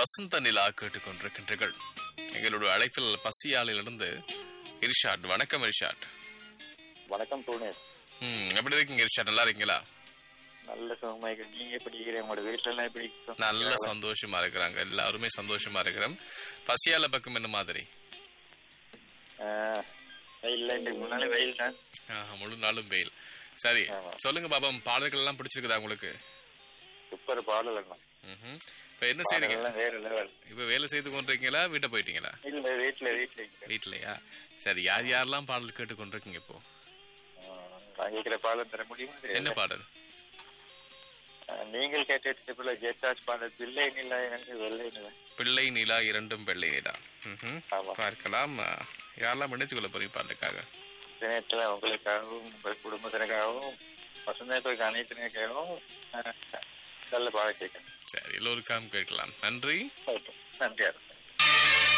வசந்த நிலா கேட்டுக்கொண்டிருக்கின்றீர்கள் எங்களுடைய அழைப்பில் பசியாலிலிருந்து இர்ஷாட் வணக்கம் இர்ஷாட் வணக்கம் டோனேஷ் ம் எப்படி இருக்கீங்க இர்ஷாட் நல்லா இருக்கீங்களா நல்ல சுகமா இருக்கு நீங்க எப்படி இருக்கிறீங்க உங்களோட வீட்டுல எல்லாம் எப்படி நல்ல சந்தோஷமா இருக்கிறாங்க எல்லாருமே சந்தோஷமா இருக்கிறோம் பசியால பக்கம் என்ன மாதிரி வெயில் இன்னைக்கு முன்னாலே வெயில் தான் ஆஹ், முழு நாளும் வெயில் சரி ஆமா. சொல்லுங்க பாபம் பாடல்கள் எல்லாம் பிடிச்சிருக்குதா உங்களுக்கு சூப்பர் பாடல் அண்ணா ம்ஹும். இப்ப என்ன செய்றீங்க பாடல் வேற லெவல் இப்ப வேலை செய்து கொண்டிருக்கீங்களா வீட்டை போயிட்டீங்களா இல்ல வீட்டுல வீட்டுல இருக்கிறேன். வீட்லயா சரி யார் யாரெல்லாம் பாடல் கேட்டு கொண்டிருக்கீங்க இப்போ ஆ, நான் கேட்கிற பாடல் தர முடியுமா என்ன பாடல் ஆ, நீங்கள் கேட்ட ஜெயராஜ் பாடல் பிள்ளை நிலா எனக்கு வெள்ளை நிலா பிள்ளை நிலா இரண்டும் வெள்ளை நிலா ம்ஹும். ஆமா. பார்க்கலாம் அஹ், யாரெல்லாம் இணைத்துக் கொள்ள போறீங்க பாடலுக்காக தினத்துல உங்களுக்காகவும் உங்கள் குடும்பத்தினருக்காகவும் வசந்தத்துக்கு அனைத்தினருக்காகவும் ஆ, நல்ல பாடம் கேட்கணும் சரி எல்லோருக்காகவும் கேட்கலாம் நன்றி நன்றியா இருக்கும்